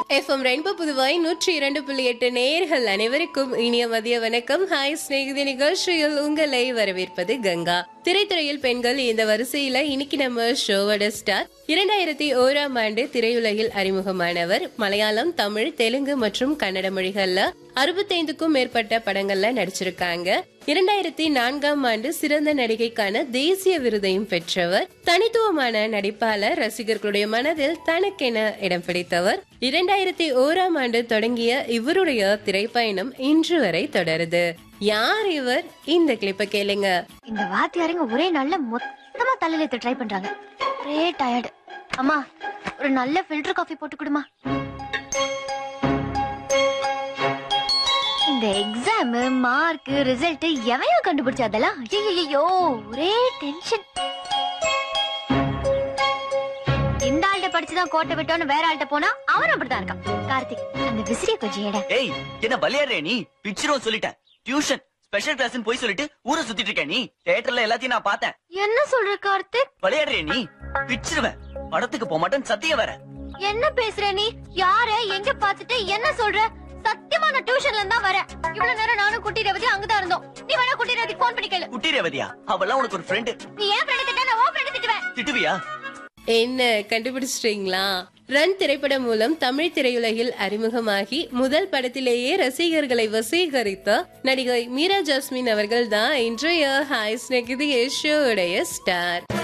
FM rainbow புதுவாய் நூற்றி இரண்டு புள்ளி எட்டு நேர்கள் அனைவருக்கும் இனிய மதிய வணக்கம் ஹாய் ஸ்நேகிதி நிகழ்ச்சியில் உங்களை வரவேற்பது கங்கா திரைத்துறையில் பெண்கள் இந்த வரிசையில இன்னைக்கு நம்ம ஷோவோட ஸ்டார் இரண்டாயிரத்தி ஓராம் ஆண்டு திரையுலகில் அறிமுகமானவர் மலையாளம் தமிழ் தெலுங்கு மற்றும் கன்னட மொழிகள்ல அறுபத்தைந்துக்கும் மேற்பட்ட படங்கள்ல நடிச்சிருக்காங்க இரண்டாயிரத்தி நான்காம் ஆண்டு சிறந்த நடிகைக்கான தேசிய விருதையும் பெற்றவர் தனித்துவமான நடிப்பாளர் ரசிகர்களுடைய மனதில் தனக்கென இடம் பிடித்தவர் இரண்டாயிரத்தி ஓராம் ஆண்டு தொடங்கிய இவருடைய திரைப்பயணம் இன்று வரை தொடருது யார் இவர் இந்த கிளிப்ப கேளுங்க இந்த வாத்தியாருங்க ஒரே நாள்ல மொத்தமா தலையில ட்ரை பண்றாங்க ஒரே டயர்டு அம்மா ஒரு நல்ல ஃபில்டர் காஃபி போட்டு கொடுமா இந்த எக்ஸாம் மார்க் ரிசல்ட் எவையா கண்டுபிடிச்ச அதெல்லாம் ஐயோ ஒரே டென்ஷன் இந்த ஆள்கிட்ட படிச்சுதான் கோட்டை விட்டோன்னு வேற ஆள்கிட்ட போனா அவன் அப்படிதான் இருக்கான் கார்த்திக் அந்த விசிறிய கொஞ்சம் எட ஏய் என்ன பலியாடுற நீ பிச்சிரும் சொல்லிட்டேன் டியூஷன் ஸ்பெஷல் கிளாஸ் போய் சொல்லிட்டு ஊரை சுத்திட்டு இருக்க நீ தியேட்டர்ல எல்லாத்தையும் நான் பார்த்தேன் என்ன சொல்ற கார்த்திக் விளையாடுற நீ பிச்சிருவேன் படத்துக்கு போக மாட்டேன்னு சத்தியம் வேற என்ன பேசுற நீ யார எங்க பாத்துட்டு என்ன சொல்ற சத்தியமா நான் டியூஷன்ல இருந்தா வரேன் இவ்வளவு நேரம் நானும் குட்டி ரேவதி அங்கதான் இருந்தோம் நீ வேணா குட்டி ரேவதிக்கு போன் பண்ணி கேளு குட்டி ரேவதியா அவெல்லாம் உனக்கு ஒரு ஃப்ரெண்டு நீ ஏன் ஃப்ரெண்ட் திட்ட நான் உன் ஃப்ரெண்ட் திட்டுவேன் திட்டுவியா என்ன கண்டுபிடிச்சிட்டீங்களா ரன் திரைப்படம் மூலம் தமிழ் திரையுலகில் அறிமுகமாகி முதல் படத்திலேயே ரசிகர்களை வசீகரித்த நடிகை மீரா ஜாஸ்மின் அவர்கள் தான் இன்றைய ஹாய் ஸ்நேகிதி ஷோவுடைய ஸ்டார்